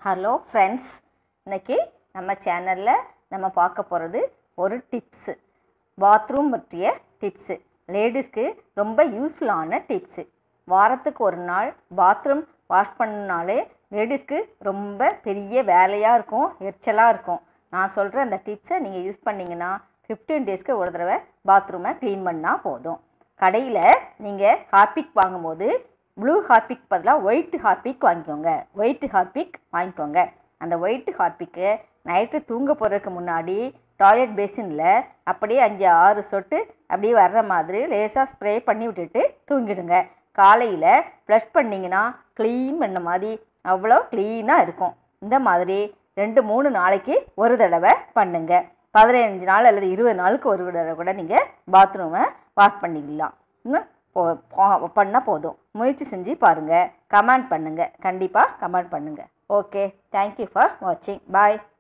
hello friends இன்னைக்கு நம்ம சேனலில் நம்ம பார்க்க போகிறது ஒரு டிப்ஸு பாத்ரூம் பற்றிய டிப்ஸு லேடிஸ்க்கு ரொம்ப யூஸ்ஃபுல்லான டிப்ஸு வாரத்துக்கு ஒரு நாள் பாத்ரூம் வாஷ் பண்ணனாலே லேடிஸ்க்கு ரொம்ப பெரிய வேலையாக இருக்கும் எரிச்சலாக இருக்கும் நான் சொல்கிற அந்த டிப்ஸை நீங்கள் யூஸ் பண்ணிங்கன்னா ஃபிஃப்டீன் டேஸ்க்கு ஒரு தடவை பாத்ரூமை க்ளீன் பண்ணால் போதும் கடையில் நீங்கள் ஹார்பிக் வாங்கும்போது ப்ளூ ஹார்பிக் பதிலாக ஒயிட் ஹார்பிக் வாங்கிக்கோங்க ஒயிட் ஹார்பிக் வாங்கிக்கோங்க அந்த ஒயிட் ஹார்பிக்கு நைட்டு தூங்க போகிறதுக்கு முன்னாடி டாய்லெட் பேசினில் அப்படியே அஞ்சு ஆறு சொட்டு அப்படியே வர்ற மாதிரி லேசாக ஸ்ப்ரே பண்ணி விட்டுட்டு தூங்கிடுங்க காலையில் ப்ளஷ் பண்ணிங்கன்னா க்ளீன் பண்ண மாதிரி அவ்வளோ க்ளீனாக இருக்கும் இந்த மாதிரி ரெண்டு மூணு நாளைக்கு ஒரு தடவை பண்ணுங்க பதினஞ்சு நாள் அல்லது இருபது நாளுக்கு ஒரு தடவை கூட நீங்கள் பாத்ரூமை வாஷ் பண்ணிக்கலாம் இன்னும் போ பண்ணால் போதும் முயற்சி செஞ்சு பாருங்கள் கமெண்ட் பண்ணுங்கள் கண்டிப்பாக கமெண்ட் பண்ணுங்கள் ஓகே தேங்க்யூ ஃபார் வாட்சிங் பாய்